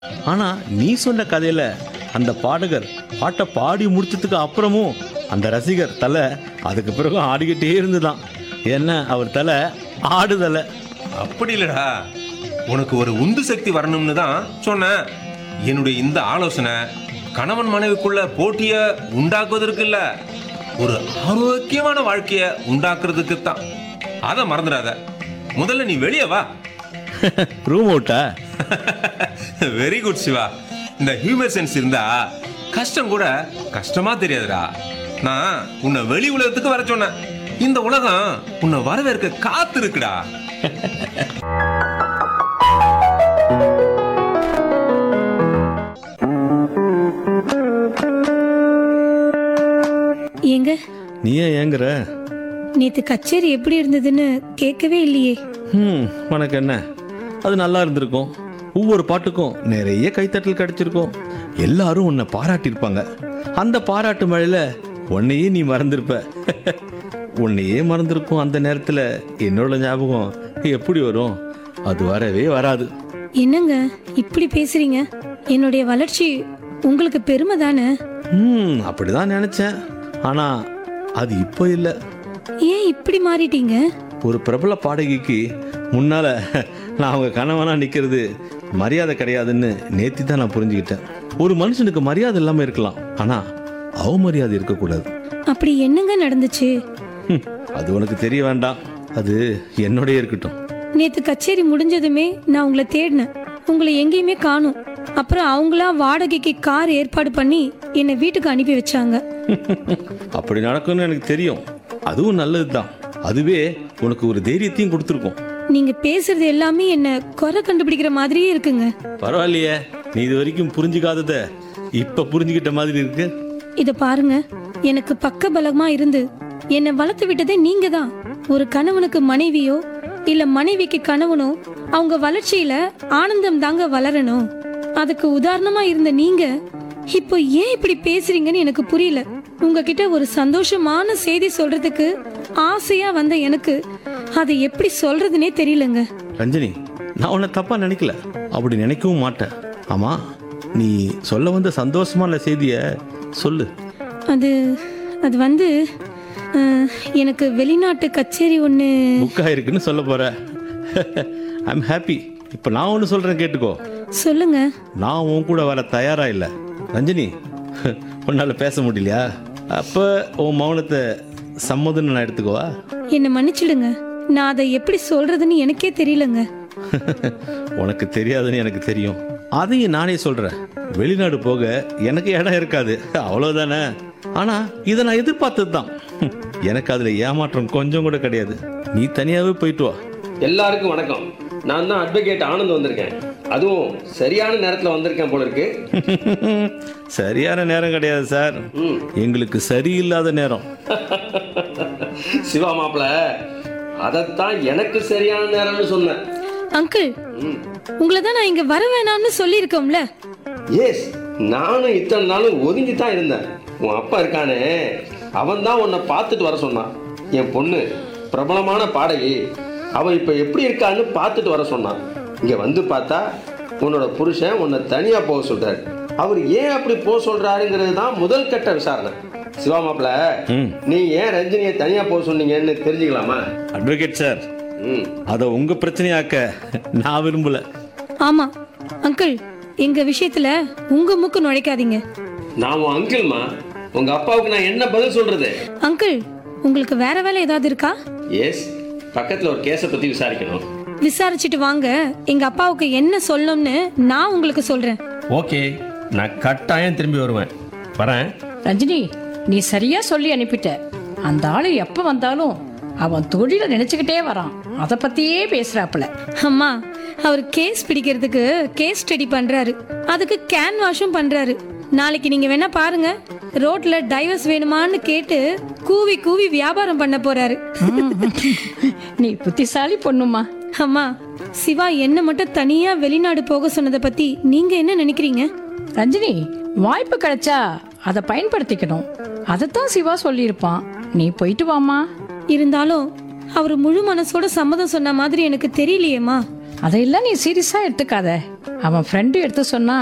ஆனா நீ சொன்ன கதையில அந்த பாடகர் பாட்டை பாடி முடிச்சதுக்கு அப்புறமும் அந்த ரசிகர் தலை அதுக்கு பிறகு ஆடிக்கிட்டே இருந்துதான் என்ன அவர் தலை ஆடுதலை அப்படி இல்லடா உனக்கு ஒரு உந்து சக்தி வரணும்னு தான் சொன்னேன் என்னுடைய இந்த ஆலோசனை கணவன் மனைவிக்குள்ள போட்டிய உண்டாக்குவதற்கு இல்ல ஒரு ஆரோக்கியமான வாழ்க்கைய உண்டாக்குறதுக்கு தான் அதை மறந்துடாத முதல்ல நீ வெளியே வா ரூம் அவுட்டா வெரி குட் சிவா இந்த ஹியூமர் சென்ஸ் இருந்தா கஷ்டம் கூட கஷ்டமா தெரியாதுடா நான் உன்னை வெளி உலகத்துக்கு வர சொன்னேன் இந்த உலகம் உன்னை வரவேற்க காத்து இருக்குடா ஏங்க நீ ஏன் ஏங்குற நேத்து கச்சேரி எப்படி இருந்ததுன்னு கேட்கவே இல்லையே ம் உனக்கு என்ன அது நல்லா இருந்திருக்கும் ஒவ்வொரு பாட்டுக்கும் நிறைய கைத்தட்டல் கிடைச்சிருக்கும் எல்லாரும் உன்னை பாராட்டியிருப்பாங்க அந்த பாராட்டு மழையில உன்னையே நீ மறந்திருப்ப உன்னையே மறந்திருக்கும் அந்த நேரத்தில் என்னோட ஞாபகம் எப்படி வரும் அது வரவே வராது என்னங்க இப்படி பேசுறீங்க என்னுடைய வளர்ச்சி உங்களுக்கு பெருமை தானே ம் அப்படிதான் நினைச்சேன் ஆனா அது இப்போ இல்லை ஏன் இப்படி மாறிட்டீங்க ஒரு பிரபல பாடகிக்கு முன்னால நான் அவங்க கணவனா நிக்கிறது மரியாதை கிடையாதுன்னு நேத்தி தான் நான் புரிஞ்சுக்கிட்டேன் ஒரு மனுஷனுக்கு மரியாதை இல்லாம இருக்கலாம் ஆனா அவமரியாதை இருக்கக்கூடாது அப்படி என்னங்க நடந்துச்சு ஹம், அது உனக்கு தெரிய வேண்டாம் அது என்னோடய இருக்கட்டும் நேத்து கச்சேரி முடிஞ்சதுமே நான் உங்களை தேடினேன் உங்களை எங்கேயுமே காணும் அப்புறம் அவங்களா வாடகைக்கு கார் ஏற்பாடு பண்ணி என்னை வீட்டுக்கு அனுப்பி வச்சாங்க அப்படி நடக்கும்னு எனக்கு தெரியும் அதுவும் நல்லதுதான் அதுவே உனக்கு ஒரு தைரியத்தையும் கொடுத்துருக்கும் நீங்க பேசுறது எல்லாமே என்ன குறை கண்டுபிடிக்கிற மாதிரியே இருக்குங்க பரவாயில்லையே நீ இது வரைக்கும் புரிஞ்சுக்காதத இப்ப புரிஞ்சுக்கிட்ட மாதிரி இருக்கு இத பாருங்க எனக்கு பக்க பலமா இருந்து என்னை வளர்த்து விட்டதே நீங்க தான் ஒரு கணவனுக்கு மனைவியோ இல்ல மனைவிக்கு கணவனோ அவங்க வளர்ச்சியில ஆனந்தம் தாங்க வளரணும் அதுக்கு உதாரணமா இருந்த நீங்க இப்போ ஏன் இப்படி பேசுறீங்கன்னு எனக்கு புரியல உங்ககிட்ட ஒரு சந்தோஷமான செய்தி சொல்றதுக்கு ஆசையா வந்த எனக்கு அதை எப்படி சொல்றதுனே தெரியலங்க ரஞ்சனி நான் உன்னை தப்பா நினைக்கல அப்படி நினைக்கவும் மாட்டேன் ஆமா நீ சொல்ல வந்த சந்தோஷமான செய்திய சொல்லு அது அது வந்து அஹ், எனக்கு வெளிநாட்டு கச்சேரி ஒன்று புக் ஆயிருக்குன்னு சொல்ல போற ஐம் ஹாப்பி இப்போ நான் ஒன்று சொல்றேன் கேட்டுக்கோ சொல்லுங்க நான் உன் கூட வர தயாரா இல்லை ரஞ்சனி உன்னால பேச முடியலையா அப்ப உன் மௌனத்தை சம்மதம்னு நான் எடுத்துக்கோவா என்னை மன்னிச்சிடுங்க நான் அதை எப்படி சொல்றதுன்னு எனக்கே தெரியலங்க உனக்கு தெரியாதுன்னு எனக்கு தெரியும் அதையும் நானே சொல்றேன் வெளிநாடு போக எனக்கு இடம் இருக்காது அவ்வளவுதானே ஆனா இதை நான் எதிர்பார்த்தது தான் எனக்கு அதுல ஏமாற்றம் கொஞ்சம் கூட கிடையாது நீ தனியாவே போயிட்டு வா எல்லாருக்கும் வணக்கம் நான் தான் அட்வொகேட் ஆனந்த் வந்திருக்கேன் அதுவும் சரியான நேரத்தில் வந்திருக்கேன் போல இருக்கு சரியான நேரம் கிடையாது சார் ம். எங்களுக்கு சரியில்லாத நேரம் சிவா மாப்பிள அதைத்தான் எனக்கு சரியான நேரம்னு சொன்னேன் அங்கிள் ம். உங்களை தான் நான் இங்க வர வேணாம்னு சொல்லியிருக்கோம்ல எஸ் நானும் இத்தனை நாளும் ஒதுங்கி தான் இருந்தேன் உன் அப்பா இருக்கானே அவன் தான் உன்னை பார்த்துட்டு வர சொன்னான் என் பொண்ணு பிரபலமான பாடகி அவ இப்போ எப்படி இருக்கான்னு பார்த்துட்டு வர சொன்னான் இங்க வந்து பார்த்தா உன்னோட புருஷன் உன்னை தனியா போக சொல்றாரு அவர் ஏன் அப்படி போக சொல்றாருங்கிறது தான் முதல் கட்ட விசாரணை சிவா மாப்பிள ம். நீ ஏன் ரஞ்சினியை தனியா போக சொன்னீங்கன்னு தெரிஞ்சுக்கலாமா அட்வொகேட் சார் ம் அதை உங்க பிரச்சனையாக்க நான் விரும்பல ஆமா அங்கிள் எங்க விஷயத்துல உங்க மூக்கு நுழைக்காதீங்க நான் உன் அங்கிள்மா உங்க அப்பாவுக்கு நான் என்ன பதில் சொல்றது அங்கிள் உங்களுக்கு வேற வேலை ஏதாவது இருக்கா எஸ் பக்கத்துல ஒரு கேஸை பத்தி விசாரிக்கணும் விசாரிச்சுட்டு வாங்க எங்க அப்பாவுக்கு என்ன சொல்லணும்னு நான் உங்களுக்கு சொல்றேன் ஓகே நான் கட்டாயம் திரும்பி வருவேன் வரேன் ரஞ்சினி நீ சரியா சொல்லி அனுப்பிட்ட அந்த ஆளு எப்ப வந்தாலும் அவன் தொழிலை நினைச்சுக்கிட்டே வரான் அதை பத்தியே பேசுறாப்புல அம்மா அவர் கேஸ் பிடிக்கிறதுக்கு கேஸ் ஸ்டடி பண்றாரு அதுக்கு கேன் வாஷும் பண்றாரு நாளைக்கு நீங்க வேணா பாருங்க ரோட்ல டைவர்ஸ் வேணுமான்னு கேட்டு கூவி கூவி வியாபாரம் பண்ண போறாரு நீ புத்திசாலி பொண்ணுமா அம்மா சிவா என்ன மட்டும் தனியா வெளிநாடு போக சொன்னதை பத்தி நீங்க என்ன நினைக்கிறீங்க ரஞ்சினி வாய்ப்பு கிடைச்சா அதை பயன்படுத்திக்கணும் அதைத்தான் சிவா சொல்லியிருப்பான் நீ போயிட்டு வாமா இருந்தாலும் அவர் முழு மனசோட சம்மதம் சொன்ன மாதிரி எனக்கு தெரியலையேம்மா அதையெல்லாம் நீ சீரியஸா எடுத்துக்காத அவன் ஃப்ரெண்டு எடுத்து சொன்னா